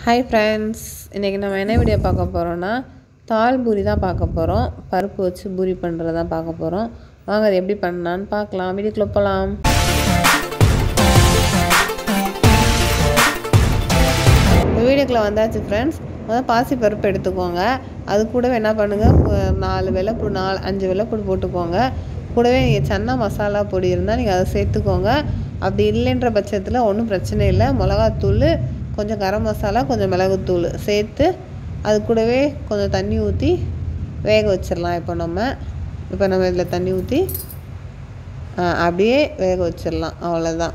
hi friends இன்றைக்கி நம்ம என்ன வீடியோ பார்க்க போகிறோன்னா தால் பூரி தான் பார்க்க போகிறோம் பருப்பு வச்சு பூரி பண்ணுறது தான் பார்க்க போகிறோம் வாங்க அது எப்படி பண்ணலான்னு பார்க்கலாம் வீடியோக்குள்ள போகலாம் இப்போ வீடியோக்குள்ள வந்தாச்சு ஃப்ரெண்ட்ஸ் முதல் பாசி பருப்பு எடுத்துக்கோங்க அது கூடவே என்ன பண்ணுங்கள் ஒரு நாலு வெள்ளைப்பூடு நாலு அஞ்சு வெள்ளைப்பூடு போட்டுக்கோங்க கூடவே நீங்கள் சன்னா மசாலா பொடி இருந்தால் நீங்கள் அதை சேர்த்துக்கோங்க அப்படி இல்லைன்ற பட்சத்தில் ஒன்றும் பிரச்சனை இல்லை மிளகாத்தூள் கொஞ்சம் கரம் மசாலா கொஞ்சம் மிளகுத்தூள் சேர்த்து அது கூடவே கொஞ்சம் தண்ணி ஊற்றி வேக வச்சிடலாம் இப்போ நம்ம இப்போ நம்ம இதில் தண்ணி ஊற்றி அப்படியே வேக வச்சிடலாம் அவ்வளோதான்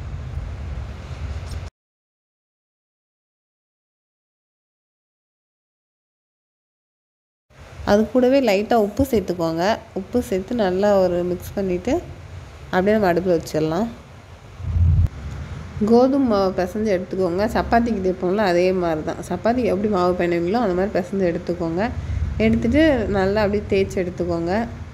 அது கூடவே லைட்டாக உப்பு சேர்த்துக்கோங்க உப்பு சேர்த்து நல்லா ஒரு மிக்ஸ் பண்ணிவிட்டு அப்படியே நம்ம அடுப்பில் வச்சிடலாம் கோதுமை மாவு பிசைஞ்சு எடுத்துக்கோங்க சப்பாத்திக்கு தேய்ப்போம்ல அதே மாதிரி தான் சப்பாத்திக்கு எப்படி மாவு பிணைவீங்களோ அந்த மாதிரி பிசைஞ்சு எடுத்துக்கோங்க எடுத்துகிட்டு நல்லா அப்படியே தேய்ச்சி எடுத்துக்கோங்க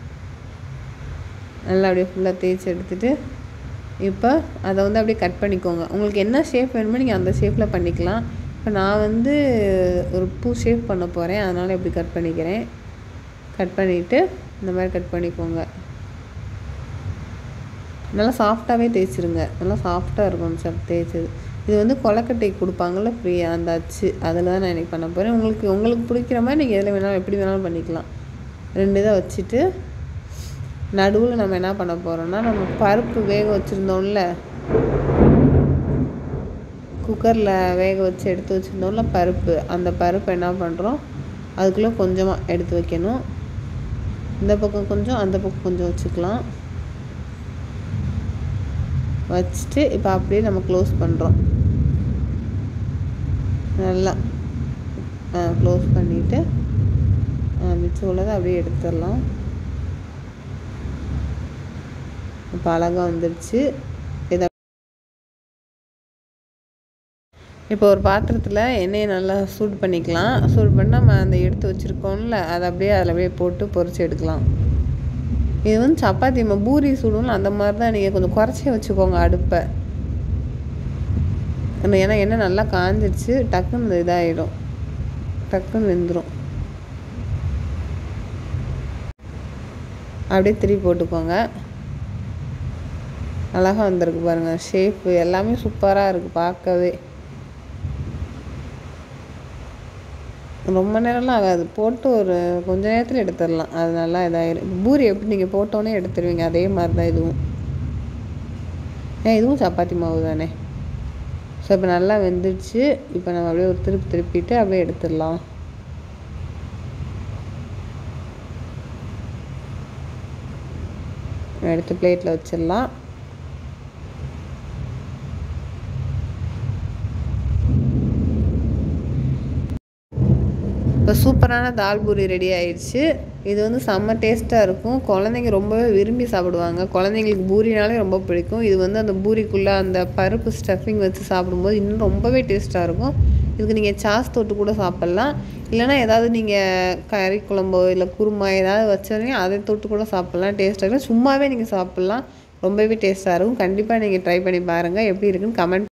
நல்லா அப்படியே ஃபுல்லாக தேய்ச்சி எடுத்துகிட்டு இப்போ அதை வந்து அப்படியே கட் பண்ணிக்கோங்க உங்களுக்கு என்ன ஷேப் வேணுமோ நீங்கள் அந்த ஷேப்பில் பண்ணிக்கலாம் இப்போ நான் வந்து ஒரு பூ ஷேப் பண்ண போகிறேன் அதனால் இப்படி கட் பண்ணிக்கிறேன் கட் பண்ணிவிட்டு இந்த மாதிரி கட் பண்ணிக்கோங்க நல்லா சாஃப்டாகவே தேய்ச்சிருங்க நல்லா சாஃப்டாக இருக்கும் சார் தேய்ச்சது இது வந்து கொலக்கட்டை கொடுப்பாங்கள்ல ஃப்ரீயாக அந்த அச்சு அதில் தான் நான் இன்றைக்கி பண்ண போகிறேன் உங்களுக்கு உங்களுக்கு பிடிக்கிற மாதிரி நீங்கள் எதில் வேணாலும் எப்படி வேணாலும் பண்ணிக்கலாம் ரெண்டு இதை வச்சுட்டு நடுவில் நம்ம என்ன பண்ண போகிறோம்னா நம்ம பருப்பு வேக வச்சுருந்தோம்ல குக்கரில் வேக வச்சு எடுத்து வச்சுருந்தோம்ல பருப்பு அந்த பருப்பு என்ன பண்ணுறோம் அதுக்குள்ளே கொஞ்சமாக எடுத்து வைக்கணும் இந்த பக்கம் கொஞ்சம் அந்த பக்கம் கொஞ்சம் வச்சுக்கலாம் வச்சுட்டு இப்போ அப்படியே நம்ம க்ளோஸ் பண்ணுறோம் நல்லா க்ளோஸ் பண்ணிவிட்டு மிச்சம் உள்ளதை அப்படியே எடுத்துடலாம் இப்போ அழகாக வந்துடுச்சு இதை இப்போ ஒரு பாத்திரத்தில் எண்ணெயை நல்லா சூடு பண்ணிக்கலாம் சூடு பண்ணி நம்ம அந்த எடுத்து வச்சுருக்கோம்ல அதை அப்படியே அதில் அப்படியே போட்டு பொரிச்சு எடுக்கலாம் இது வந்து சப்பாத்தி நம்ம பூரி சுடுவோம்ல அந்த மாதிரி தான் நீங்கள் கொஞ்சம் குறைச்சி வச்சுக்கோங்க அடுப்பை ஏன்னா எண்ணெய் நல்லா காஞ்சிடுச்சு டக்குன்னு இதாகிடும் டக்குன்னு வெந்துடும் அப்படியே திருப்பி போட்டுக்கோங்க அழகாக வந்திருக்கு பாருங்கள் ஷேப்பு எல்லாமே சூப்பராக இருக்குது பார்க்கவே ரொம்ப நேரம்லாம் ஆகாது போட்டு ஒரு கொஞ்ச நேரத்தில் எடுத்துடலாம் அது நல்லா இதாகிடும் இப்போ பூரி எப்படி நீங்கள் போட்டோன்னே எடுத்துருவீங்க அதே மாதிரி தான் இதுவும் ஏன் இதுவும் சப்பாத்தி மாவு தானே ஸோ இப்போ நல்லா வெந்துடுச்சு இப்போ நம்ம அப்படியே ஒரு திருப்பி திருப்பிட்டு அப்படியே எடுத்துடலாம் எடுத்து பிளேட்டில் வச்சிடலாம் இப்போ சூப்பரான தால் பூரி ரெடி ஆயிடுச்சு இது வந்து செம்ம டேஸ்ட்டாக இருக்கும் குழந்தைங்க ரொம்பவே விரும்பி சாப்பிடுவாங்க குழந்தைங்களுக்கு பூரினாலே ரொம்ப பிடிக்கும் இது வந்து அந்த பூரிக்குள்ளே அந்த பருப்பு ஸ்டஃபிங் வச்சு சாப்பிடும்போது இன்னும் ரொம்பவே டேஸ்ட்டாக இருக்கும் இதுக்கு நீங்கள் சாஸ் தொட்டு கூட சாப்பிட்லாம் இல்லைனா ஏதாவது நீங்கள் கறி குழம்போ இல்லை குருமா ஏதாவது வச்சோன்னே அதை தொட்டு கூட சாப்பிட்லாம் டேஸ்ட்டாக இருக்கும் சும்மாவே நீங்கள் சாப்பிட்லாம் ரொம்பவே டேஸ்ட்டாக இருக்கும் கண்டிப்பாக நீங்கள் ட்ரை பண்ணி பாருங்கள் எப்படி இருக்குன்னு கமெண்ட்